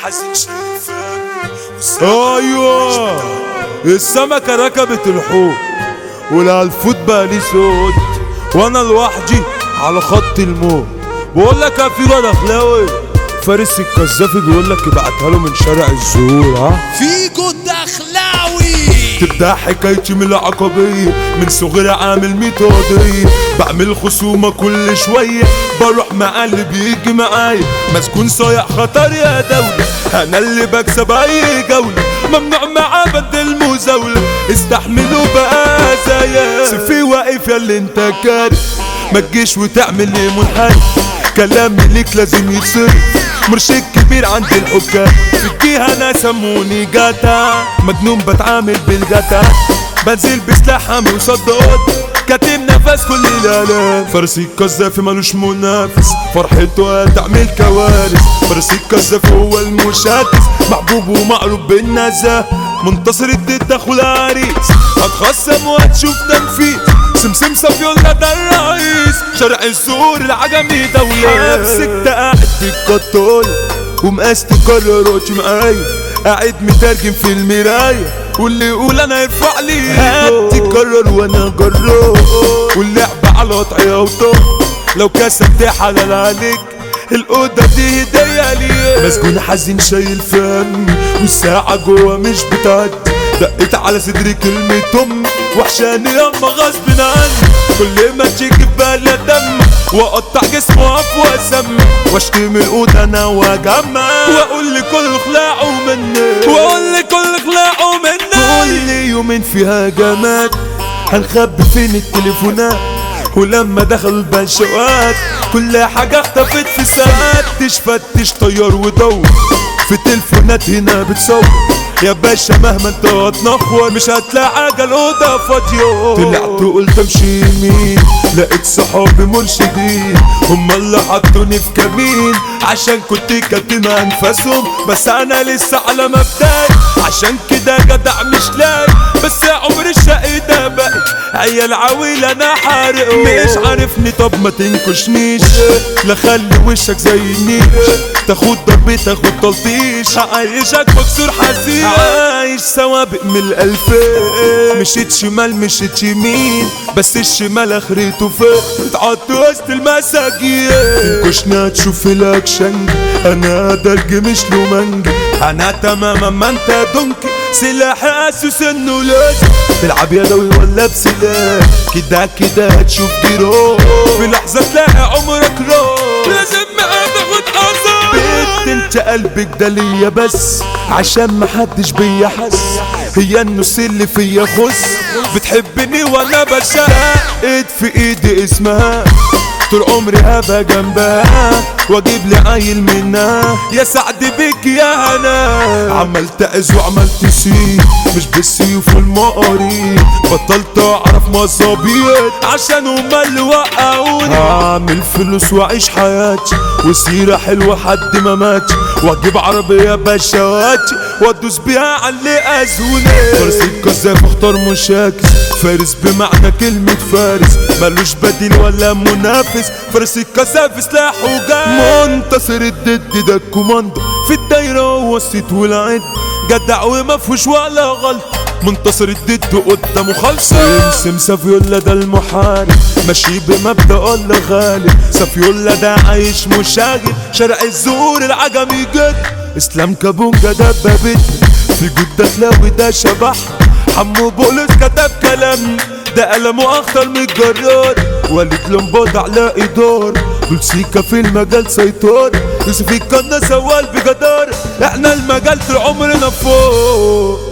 حزين شايفك ايوه السمكة ركبت الحوت والهلفوت بقى ليه صوت وانا لوحدي على خط الموت بقول لك يا فيرو دخلاوي فارس الكذافي بيقول لك ابعتها له من شارع الزهور ها فيجو الدخلاوي تبدا حكايتي من العقبية من صغري عامل ميتودية بعمل خصومة كل شوية بروح مع اللي بيجي معايا مسكون صايع خطر يا دولة انا اللي بكسب اي جولة ممنوع معاه بدل مزاولة استحملوا بقى زيا سيفي واقف يا اللي انت كارف ما تجيش وتعمل لي منحرف كلامي ليك لازم يتصرف مرشد كبير عند الحكام في الجهة انا سموني جاتا مجنون بتعامل بالجاتا بنزل بسلاح عمي وصدقات كاتم نفس كل الالاف فرسي الكذاب ملوش منافس فرحته هتعمل كوارث فرسي الكذاب هو المشاكس محبوب ومعروف بالنزاهة منتصر اديت اخو العريس هتخصم وهتشوف تنفيذ سمسم صفيولا ده الرئيس شارع الزور العجمي دولة نفسك ده قاعد في الكطاية ومقاس تكررات معايا قاعد مترجم في المراية واللي يقول انا يرفع لي هات تكرر وانا جرار واللعبة على قطعية وطار لو كسبت حلال عليك الأوضة دي هدية ليا مسجون حزين شايل فمي والساعة جوا مش بتعدي دقيت على صدري كلمة أمي وحشاني ياما غصب عني كل ما تيجي في بالي دم واقطع جسمه واقف واسمي واشتم القوت انا واجمع واقول لكل خلاعه مني واقول لكل خلاعه مني كل يومين فيها جماد هنخبي فين التليفونات ولما دخلوا البنشوات كل حاجة اختفت في ساعات تفتش طيار ودور في تليفونات هنا بتصور يا باشا مهما انت هتنخور مش هتلاقي حاجة الأوضة فاضية طلعت وقلت امشي يمين لقيت صحابي مرشدين هما اللي حطوني في كمين عشان كنت كاتم انفاسهم بس انا لسه على مبدأي عشان كده جدع مش لاقي بس يا عمر الشقي ده بقى عيال عويل انا حارق مش عارفني طب ما تنكشنيش لا خلي وشك زي النيش تاخد ضربي تاخد تلطيش هعيشك مكسور حزين عايش سوابق من الالفين مشيت شمال مشيت يمين بس الشمال اخرته فين اتعدت وسط المساجين تنكشنا تشوف لك شنج انا درج مش له منج انا تماما ما انت دنكي سلاح اسس انه لازم تلعب يدوي ولا بسلاح كده كده هتشوف جيرو في لحظة تلاقي عمرك روح لازم معاه تاخد حذر بنت انت قلبك ده ليا بس عشان محدش بيا حس هي النص اللي فيا خس بتحبني وانا بشقت في ايدي اسمها طول عمري هبقى جنبها واجيب لي عيل منها يا سعد بيك يا هنا عملت اذ وعملت سي مش بالسيوف والمقاريب بطلت اعرف مصابيت عشان هما اللي وقعوني هعمل فلوس واعيش حياتي وسيرة حلوة حد ما مات واجيب عربية بشواتي وادوس بيها على اللي اذوني فارس الكذاب اختار مشاكس فارس بمعنى كلمة فارس ملوش بديل ولا منافس فارس الكذاب سلاحه جاي منتصر الضد ده الكوماندو في الدايرة هو الصيت والعد جدع وما فيهوش ولا غلط منتصر الضد قدامه خالصة سمسم سافيولا ده المحارب ماشي بمبدأ ولا غالب سافيولا ده عايش مشاغب شارع الزهور العجمي جد اسلام كابونجا دبابتنا في جود دخلاوي ده شبح حمو بولس كتب كلام ده قلمه اخطر من الجرار وليد لمبات على ايدار دول سيكا في المجال سيطار يوسف الكنا سوال بجدار احنا المجال طول عمرنا فوق